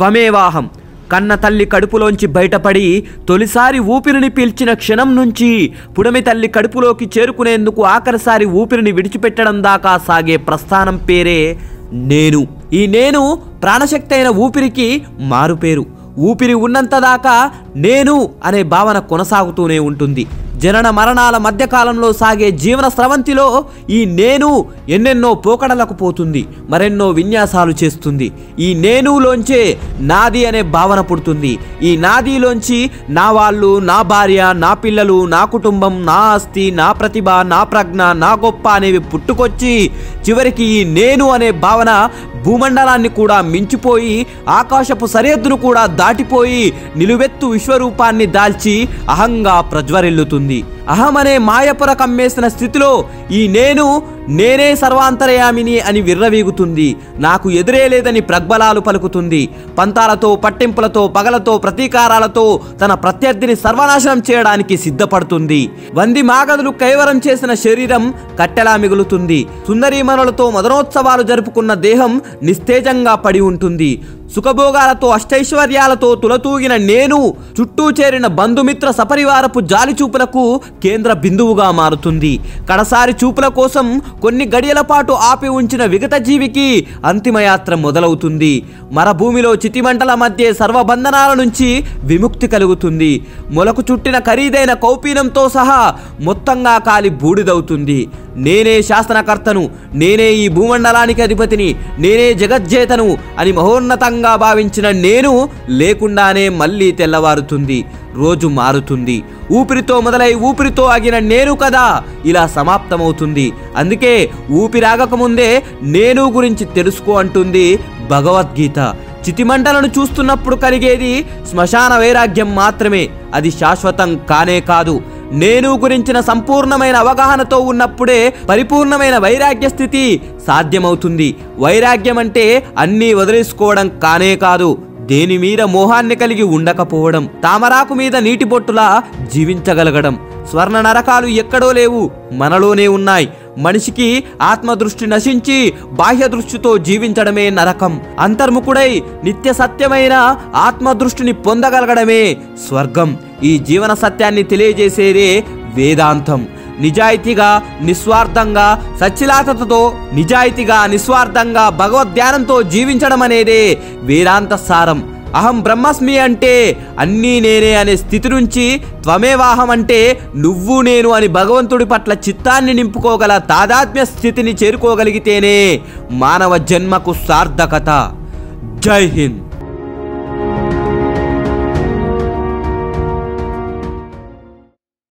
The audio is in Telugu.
త్వమేవాహం కన్న తల్లి కడుపులోంచి బయటపడి తొలిసారి ఊపిరిని పీల్చిన క్షణం నుంచి పుడమి తల్లి కడుపులోకి చేరుకునేందుకు ఆఖరిసారి ఊపిరిని విడిచిపెట్టడం దాకా సాగే ప్రస్థానం పేరే నేను ఈ నేను ప్రాణశక్తి అయిన ఊపిరికి మారుపేరు ఊపిరి ఉన్నంత దాకా నేను అనే భావన కొనసాగుతూనే ఉంటుంది జనన మరణాల మధ్యకాలంలో సాగే జీవన స్రవంతిలో ఈ నేను ఎన్నెన్నో పోకడలకు పోతుంది మరెన్నో విన్యాసాలు చేస్తుంది ఈ నేనులోంచే నాది అనే భావన పుడుతుంది ఈ నాదిలోంచి నా వాళ్ళు నా భార్య నా పిల్లలు నా కుటుంబం నా ఆస్తి నా ప్రతిభ నా ప్రజ్ఞ నా గొప్ప అనేవి పుట్టుకొచ్చి చివరికి ఈ నేను అనే భావన భూమండలాన్ని కూడా మించిపోయి ఆకాశపు సరిహద్దును కూడా దాటిపోయి నిలువెత్తు విశ్వరూపాన్ని దాల్చి అహంగా ప్రజ్వరిల్లుతుంది అహం అనే మాయపుర కమ్మేసిన స్థితిలో ఈ నేను నేనే సర్వాంతరయామిని అని విర్రవీగుతుంది నాకు ఎదురే లేదని ప్రగ్బలాలు పలుకుతుంది పంతాలతో పట్టింపులతో పగలతో ప్రతీకారాలతో తన ప్రత్యర్థిని సర్వనాశనం చేయడానికి సిద్ధపడుతుంది వంది మాగదులు కైవరం చేసిన శరీరం కట్టెలా మిగులుతుంది సుందరీమణులతో మదనోత్సవాలు జరుపుకున్న దేహం నిస్తేజంగా పడి ఉంటుంది సుఖభోగాలతో అష్టైశ్వర్యాలతో తులతూగిన నేను చుట్టూ చేరిన బంధుమిత్ర సపరివారపు జాలి చూపులకు కేంద్ర బిందువుగా మారుతుంది కడసారి చూపుల కోసం కొన్ని గడియల పాటు ఆపి ఉంచిన విగత జీవికి అంతిమయాత్ర మొదలవుతుంది మరభూమిలో చితిమంటల మధ్య సర్వబంధనాల నుంచి విముక్తి కలుగుతుంది మొలకు చుట్టిన ఖరీదైన కౌపీనంతో సహా మొత్తంగా కాలి బూడిదవుతుంది నేనే శాసనకర్తను నేనే ఈ భూమండలానికి అధిపతిని నేనే జగజ్జేతను అని మహోన్నతంగా భావించిన నేను లేకుండానే మళ్ళీ తెల్లవారుతుంది రోజు మారుతుంది ఊపిరితో మొదలై ఊపిరితో ఆగిన నేను కదా ఇలా సమాప్తమవుతుంది అందుకే ఊపిరాగకముందే నేను గురించి తెలుసుకో అంటుంది భగవద్గీత చితిమంటలను చూస్తున్నప్పుడు కలిగేది శ్మశాన వైరాగ్యం మాత్రమే అది శాశ్వతం కానే కాదు నేను గురించిన సంపూర్ణమైన అవగాహనతో ఉన్నప్పుడే పరిపూర్ణమైన వైరాగ్య స్థితి సాధ్యమవుతుంది వైరాగ్యం అంటే అన్నీ వదిలేసుకోవడం కానే కాదు దేని మీద మోహాన్ని కలిగి ఉండకపోవడం తామరాకు మీద నీటి బొట్టులా జీవించగలగడం స్వర్ణ నరకాలు ఎక్కడో లేవు మనలోనే ఉన్నాయి మనిషికి ఆత్మదృష్టి నశించి బాహ్య దృష్టితో జీవించడమే నరకం అంతర్ముఖుడై నిత్య సత్యమైన ఆత్మదృష్టిని పొందగలగడమే స్వర్గం ఈ జీవన సత్యాన్ని తెలియజేసేదే వేదాంతం నిజాయితీగా నిస్వార్థంగా సచ్చిలాతతో నిజాయితీగా నిస్వార్థంగా భగవద్ధ్యానంతో జీవించడం అనేదే వేదాంత సారం అహం బ్రహ్మస్మి అంటే అన్నీ నేనే అనే స్థితి నుంచి త్వమేవాహం అంటే నువ్వు నేను అని భగవంతుడి పట్ల చిత్తాన్ని నింపుకోగల తాదాత్మ్య స్థితిని చేరుకోగలిగితేనే మానవ జన్మకు సార్థకత జై హింద్